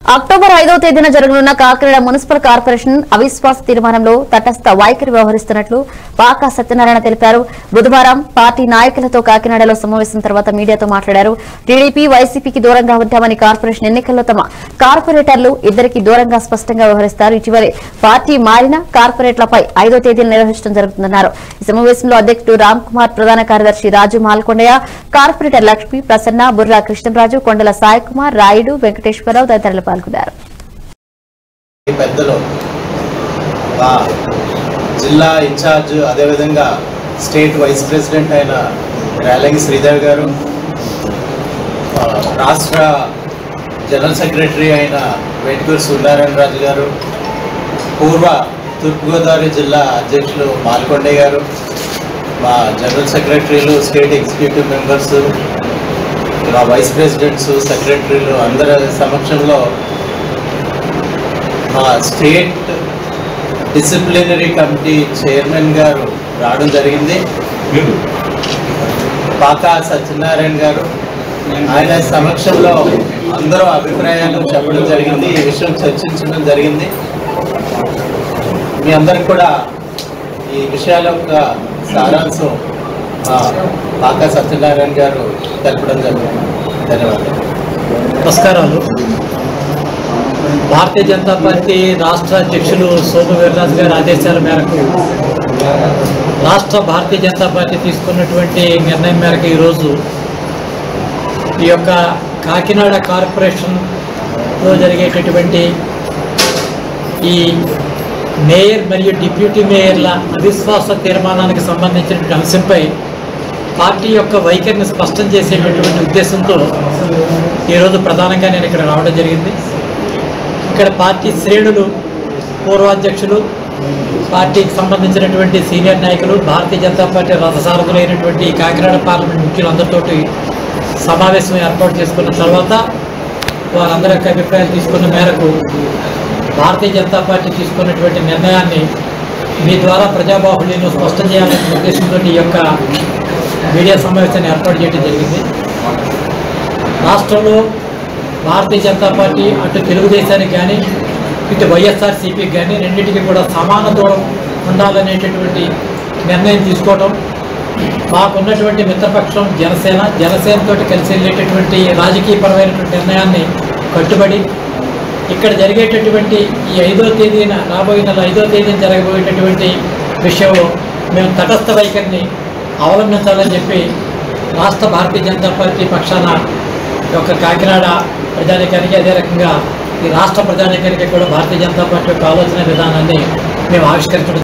October ఐదవ తేదీన జరగనున్న కాకినాడ మున్సిపల్ కార్పొరేషన్ అవిశ్వాస తీర్మానంలో తటస్థ వైఖరి వ్యవహరిస్తున్నట్లు పాకా సత్యనారాయణ తెలిపారు బుధవారం పార్టీ నాయకులతో కాకినాడలో సమావేశం తర్వాత మీడియాతో మాట్లాడారు టీడీపీ వైసీపీకి దూరంగా ఉంటామని కార్పొరేషన్ ఎన్నికల్లో తమ కార్పొరేటర్లు ఇద్దరికి దూరంగా స్పష్టంగా వ్యవహరిస్తారు ఇటీవలే పార్టీ మారిన కార్పొరేట్లపై ఐదో తేదీన నిర్వహించడం జరుగుతుందన్నారు ఈ సమావేశంలో అధ్యక్షుడు రామ్ కుమార్ ప్రధాన కార్యదర్శి రాజు మాల్కొండయ్య కార్పొరేటర్ లక్ష్మి ప్రసన్న బుర్రా కృష్ణరాజు కొండల సాయి కుమార్ రాయుడు వెంకటేశ్వరరావు తదితరులు పాల్గొన్నారు ఈ పెద్దలు మా జిల్లా ఇన్ఛార్జ్ అదేవిధంగా స్టేట్ వైస్ ప్రెసిడెంట్ అయిన రేలంగి శ్రీదేవి గారు ఆ, రాష్ట్ర జనరల్ సెక్రటరీ అయిన వేటుకూరు సూర్యనారాయణ రాజు గారు పూర్వ తూర్పుగోదావరి జిల్లా అధ్యక్షులు మాల్కొండయ్య గారు మా జనరల్ సెక్రటరీలు స్టేట్ ఎగ్జిక్యూటివ్ మెంబర్స్ మా వైస్ ప్రెసిడెంట్స్ సెక్రటరీలు అందరి సమక్షంలో మా స్టేట్ డిసిప్లినరీ కమిటీ చైర్మన్ గారు రావడం జరిగింది పాకా సత్యనారాయణ గారు ఆయన సమక్షంలో అందరూ అభిప్రాయాలు చెప్పడం జరిగింది ఈ విషయం చర్చించడం జరిగింది మీ అందరికి కూడా ఈ విషయాల యొక్క సారాంశం మా పాకా సత్యనారాయణ గారు తెలపడం జరిగింది ధన్యవాదాలు నమస్కారాలు భారతీయ జనతా పార్టీ రాష్ట్ర అధ్యక్షులు సోము వీర్రాజు గారి ఆదేశాల మేరకు రాష్ట్ర భారతీయ జనతా పార్టీ తీసుకున్నటువంటి నిర్ణయం మేరకు ఈరోజు ఈ యొక్క కాకినాడ కార్పొరేషన్లో జరిగేటటువంటి ఈ మేయర్ మరియు డిప్యూటీ మేయర్ల అవిశ్వాస తీర్మానానికి సంబంధించినటువంటి అంశంపై పార్టీ యొక్క వైఖరిని స్పష్టం చేసేటటువంటి ఉద్దేశంతో ఈరోజు ప్రధానంగా నేను ఇక్కడ రావడం జరిగింది ఇక్కడ పార్టీ శ్రేణులు పూర్వాధ్యక్షులు పార్టీకి సంబంధించినటువంటి సీనియర్ నాయకులు భారతీయ జనతా పార్టీ రథసారథులైనటువంటి ఈ కాకినాడ పార్లమెంట్ ముఖ్యులందరితోటి సమావేశం ఏర్పాటు చేసుకున్న తర్వాత వారందరి యొక్క అభిప్రాయాలు తీసుకున్న మేరకు భారతీయ జనతా పార్టీ తీసుకున్నటువంటి నిర్ణయాన్ని మీ ద్వారా ప్రజాబాహుళ్యంలో స్పష్టం చేయాలనే ఉద్దేశంతో ఈ యొక్క మీడియా సమావేశాన్ని ఏర్పాటు చేయడం జరిగింది రాష్ట్రంలో భారతీయ జనతా పార్టీ అటు తెలుగుదేశానికి కానీ ఇటు వైఎస్ఆర్సీపీకి కానీ రెండింటికి కూడా సమాన దూరం ఉండాలనేటటువంటి నిర్ణయం తీసుకోవటం మాకున్నటువంటి మిత్రపక్షం జనసేన జనసేనతో కలిసి వెళ్ళేటటువంటి రాజకీయపరమైనటువంటి నిర్ణయాన్ని కట్టుబడి ఇక్కడ జరిగేటటువంటి ఈ ఐదో తేదీన రాబోయే నెల ఐదో తేదీన జరగబోయేటటువంటి విషయంలో మేము తటస్థ వైఖరిని అవలంబించాలని చెప్పి రాష్ట్ర భారతీయ జనతా పార్టీ పక్షాన ఈ యొక్క కాకినాడ ప్రజానికానికి అదే రకంగా ఈ రాష్ట్ర ప్రజానికానికి కూడా భారతీయ జనతా పార్టీ యొక్క ఆలోచన విధానాన్ని మేము ఆవిష్కరించడం